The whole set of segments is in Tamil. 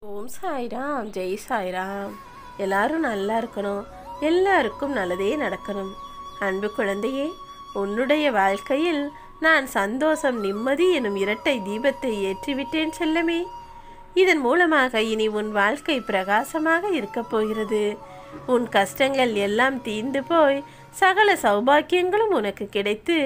ஓம் சாய்ராம் ஜெய் சாய்ராம் எல்லாரும் நல்லா இருக்கணும் எல்லாருக்கும் நல்லதே நடக்கணும் அன்பு குழந்தையே உன்னுடைய வாழ்க்கையில் நான் சந்தோஷம் நிம்மதி எனும் இரட்டை தீபத்தை ஏற்றிவிட்டேன் செல்லமே இதன் மூலமாக இனி உன் வாழ்க்கை பிரகாசமாக இருக்கப் போகிறது உன் கஷ்டங்கள் எல்லாம் தீர்ந்து போய் சகல சௌபாக்கியங்களும் உனக்கு கிடைத்து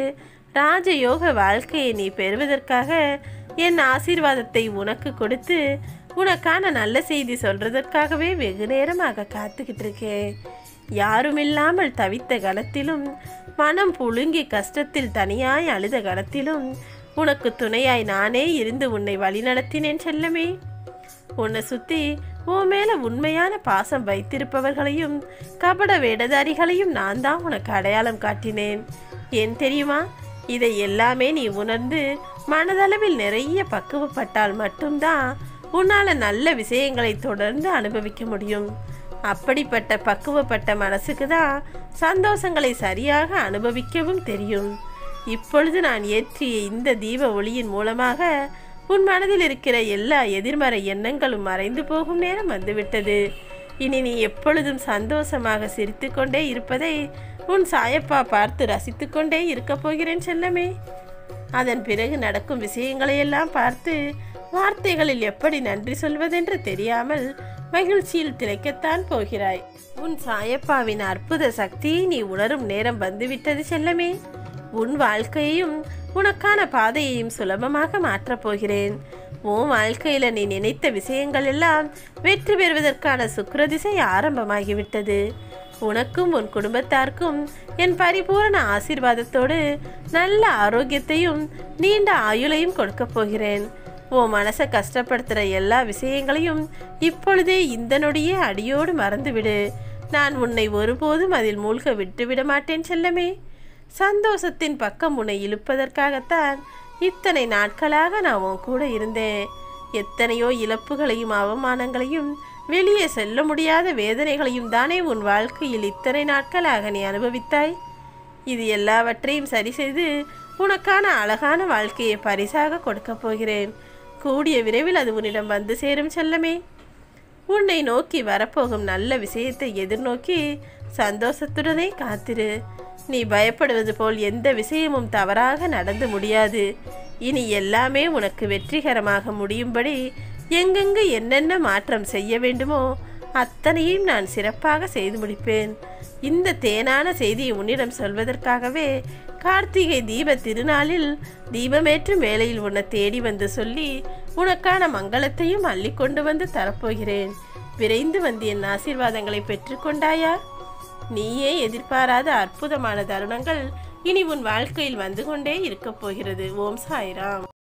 ராஜயோக வாழ்க்கையை நீ பெறுவதற்காக என் ஆசீர்வாதத்தை உனக்கு கொடுத்து உனக்கான நல்ல செய்தி சொல்றதற்காகவே வெகு நேரமாக காத்துக்கிட்டு இருக்கேன் யாருமில்லாமல் தவித்த கணத்திலும் மனம் புழுங்கி கஷ்டத்தில் தனியாய் அழுத கணத்திலும் உனக்கு துணையாய் நானே இருந்து உன்னை வழிநடத்தினேன் செல்லமே உன்னை சுத்தி உன் மேல உண்மையான பாசம் வைத்திருப்பவர்களையும் கபட வேடதாரிகளையும் நான் தான் உனக்கு அடையாளம் காட்டினேன் ஏன் தெரியுமா இதை எல்லாமே நீ உணர்ந்து மனதளவில் நிறைய பக்குவப்பட்டால் மட்டும்தான் உன்னால நல்ல விஷயங்களை தொடர்ந்து அனுபவிக்க முடியும் அப்படிப்பட்ட பக்குவப்பட்ட மனசுக்கு தான் சந்தோஷங்களை சரியாக அனுபவிக்கவும் தெரியும் இப்பொழுது நான் ஏற்றிய இந்த தீப ஒளியின் மூலமாக உன் மனதில் இருக்கிற எல்லா எதிர்மறை எண்ணங்களும் மறைந்து போகும் நேரம் வந்துவிட்டது இனி நீ எப்பொழுதும் சந்தோஷமாக சிரித்துக்கொண்டே இருப்பதை உன் சாயப்பா பார்த்து ரசித்துக்கொண்டே இருக்கப் போகிறேன் செல்லமே அதன் பிறகு நடக்கும் விஷயங்களையெல்லாம் பார்த்து வார்த்தைகளில் எப்படி நன்றி சொல்வதென்று தெரியாமல் மகிழ்ச்சியில் திளைக்கத்தான் போகிறாய் உன் சாயப்பாவின் அற்புத சக்தியை நீ உணரும் நேரம் வந்துவிட்டது செல்லமே உன் வாழ்க்கையையும் உனக்கான பாதையையும் சுலபமாக மாற்றப் போகிறேன் உன் வாழ்க்கையில நீ நினைத்த விஷயங்கள் எல்லாம் வெற்றி பெறுவதற்கான சுக்கிரதிசை ஆரம்பமாகிவிட்டது உனக்கும் உன் குடும்பத்தாருக்கும் என் பரிபூரண ஆசீர்வாதத்தோடு நல்ல ஆரோக்கியத்தையும் நீண்ட ஆயுளையும் கொடுக்கப் போகிறேன் உன் மனசை கஷ்டப்படுத்துகிற எல்லா விஷயங்களையும் இப்பொழுதே இந்த நொடியே அடியோடு மறந்துவிடு நான் உன்னை ஒருபோதும் அதில் மூழ்க விட்டுவிட மாட்டேன் செல்லமே சந்தோஷத்தின் பக்கம் உன்னை இழுப்பதற்காகத்தான் இத்தனை நாட்களாக நான் உன் கூட இருந்தேன் எத்தனையோ இழப்புகளையும் அவமானங்களையும் வெளியே செல்ல முடியாத வேதனைகளையும் தானே உன் வாழ்க்கையில் இத்தனை நாட்களாக நீ அனுபவித்தாய் இது எல்லாவற்றையும் சரி செய்து உனக்கான அழகான வாழ்க்கையை பரிசாக கொடுக்கப் போகிறேன் கூடிய விரைவில் அது உன்னிடம் வந்து சேரும் செல்லமே உன்னை நோக்கி வரப்போகும் நல்ல விஷயத்தை எதிர்நோக்கி சந்தோஷத்துடனே காத்திரு நீ பயப்படுவது போல் எந்த விஷயமும் தவறாக நடந்து முடியாது இனி எல்லாமே உனக்கு வெற்றிகரமாக முடியும்படி எங்கெங்கு என்னென்ன மாற்றம் செய்ய வேண்டுமோ அத்தனையும் நான் சிறப்பாக செய்து முடிப்பேன் இந்த தேனான செய்தியை உன்னிடம் சொல்வதற்காகவே கார்த்திகை தீப திருநாளில் தீபமேற்றும் வேளையில் உன்னை தேடி வந்து சொல்லி உனக்கான மங்களத்தையும் அள்ளி கொண்டு வந்து தரப்போகிறேன் விரைந்து வந்து என் ஆசீர்வாதங்களை பெற்றுக்கொண்டாயா நீயே எதிர்பாராத அற்புதமான தருணங்கள் இனி உன் வாழ்க்கையில் வந்து கொண்டே இருக்கப் போகிறது ஓம் சாய்ராம்